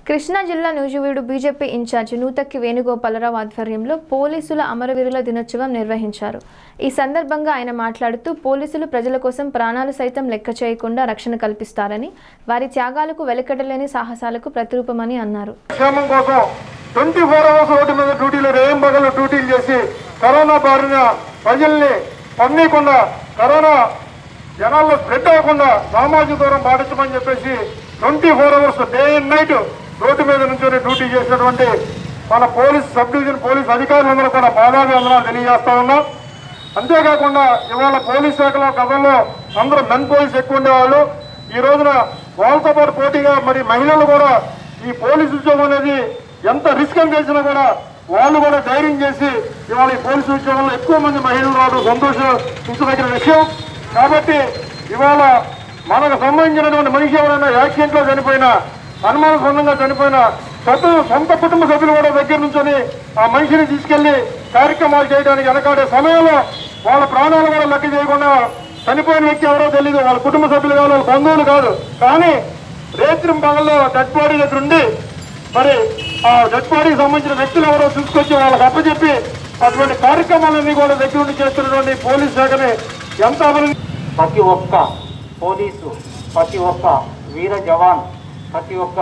కృష్ణా జిల్లా Nuzvid BJP incharge Nutakki Venugopalarao ఆధ్వర్యంలో పోలీసుల అమరవీరుల దినోత్సవం నిర్వహించారు ఈ సందర్భంగా ఆయన మాట్లాడుతూ పోలీసులు ప్రజల కోసం ప్రాణాలు సైతం లెక్క చేయకుండా రక్షణ కల్పిస్తారని వారి త్యాగాలకు వెలకడలేని సాహసాలకు ప్రతిరూపమని అన్నారు క్షేమం కోసం ట్వంటీ ఫోర్ అవర్స్ రోడ్డు మీద డ్యూటీలు రేయం పగలు డ్యూటీలు చేసి కరోనా బారిన ప్రజల్ని పన్నీయకుండా కరోనా జనాల్లో స్ప్రెడ్ అవ్వకుండా సామాజిక దూరం పాటించమని చెప్పేసి twenty four hours day and night road మీద నుంచొని డ్యూటీ చేసినటువంటి మన పోలీస్ సబ్ డివిజన్ పోలీస్ అధికారులందరూ కూడా పాదాభివందనాలు తెలియజేస్తా ఉన్నాం అంతేకాకుండా ఇవాళ పోలీస్ శాఖలో గతంలో అందరూ మెన్ పోలీస్ ఎక్కువ ఉండేవాళ్ళు ఈ రోజున వాళ్ళతో పాటు పోటీగా మరి మహిళలు కూడా ఈ పోలీస్ ఉద్యోగం అనేది ఎంత రిస్క్ అని తెలిసినా కూడా వాళ్ళు కూడా ధైర్యం చేసి ఇవాళ ఈ పోలీసు ఉద్యోగంలో ఎక్కువ మంది మహిళలు రావడం సంతోషించదగిన విషయం కాబట్టి ఇవాళ మనకు సంబంధించినటువంటి మనిషి ఎవరైనా యాక్సిడెంట్లో చనిపోయినా అనుమానాస్పదంగా చనిపోయిన సొంత సొంత కుటుంబ సభ్యులు కూడా దగ్గర నుంచొని ఆ మనిషిని తీసుకెళ్లి కార్యక్రమాలు చేయడానికి వెనకాడే సమయంలో వాళ్ళ ప్రాణాలు కూడా లెక్క చేయకుండా చనిపోయిన వ్యక్తి ఎవరో తెలియదు వాళ్ళ కుటుంబ సభ్యులు కాదు వాళ్ళ బంధువులు కాదు కానీ రేత్రి పగల్లో డెడ్ బాడీ దగ్గర ఉండి మరి ఆ డెడ్ బాడీకి సంబంధించిన వ్యక్తులు ఎవరో తీసుకొచ్చి వాళ్ళకి అప్పచెప్పి అటువంటి కార్యక్రమాలన్నీ కూడా దగ్గర ఉండి చేస్తున్నటువంటి పోలీస్ శాఖని ఎంత అభినంది ప్రతి ఒక్క పోలీసు ప్రతి ఒక్క వీర జవాన్ ప్రతి ఒక్క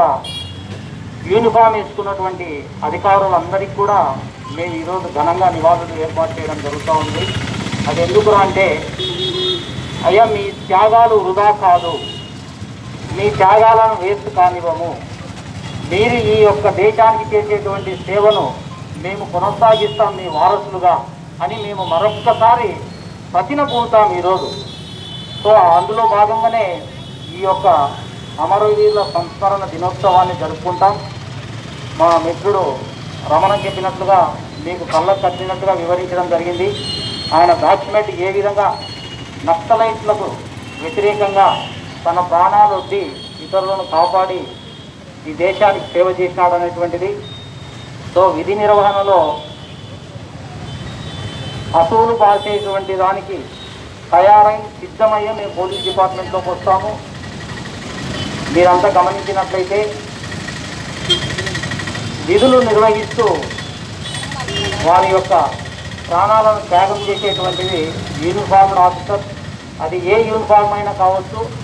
యూనిఫామ్ వేసుకున్నటువంటి అధికారులందరికీ కూడా మేము ఈరోజు ఘనంగా నివాళులు ఏర్పాటు చేయడం జరుగుతూ ఉంది అది ఎందుకు అంటే అయ్యా మీ త్యాగాలు వృధా కాదు మీ త్యాగాలను వేస్ట్ కానివ్వము మీరు ఈ యొక్క దేశానికి చేసేటువంటి సేవను మేము కొనసాగిస్తాం మీ వారసులుగా అని మేము మరొక్కసారి ప్రతినపూతాం ఈరోజు సో అందులో భాగంగానే ఈ యొక్క అమరవీరుల సంస్మరణ దినోత్సవాన్ని జరుపుకుంటాం మా మిత్రుడు రమణ చెప్పినట్లుగా మీకు కళ్ళకు కట్టినట్టుగా వివరించడం జరిగింది ఆయన డాక్యుమెంట్ ఏ విధంగా నక్సలైట్లకు వ్యతిరేకంగా తన ప్రాణాలు వద్ది ఇతరులను కాపాడి ఈ దేశానికి సేవ చేసినాడు అనేటువంటిది సో విధి నిర్వహణలో అసూలు పాల్చేటువంటి దానికి తయారై సిద్ధమయ్యే మేము పోలీస్ డిపార్ట్మెంట్లోకి వస్తాము మీరంతా గమనించినట్లయితే విధులు నిర్వహిస్తూ వారి యొక్క ప్రాణాలను త్యాగం చేసేటువంటిది యూనిఫామ్ ఆఫీసర్ అది ఏ యూనిఫామ్ అయినా కావచ్చు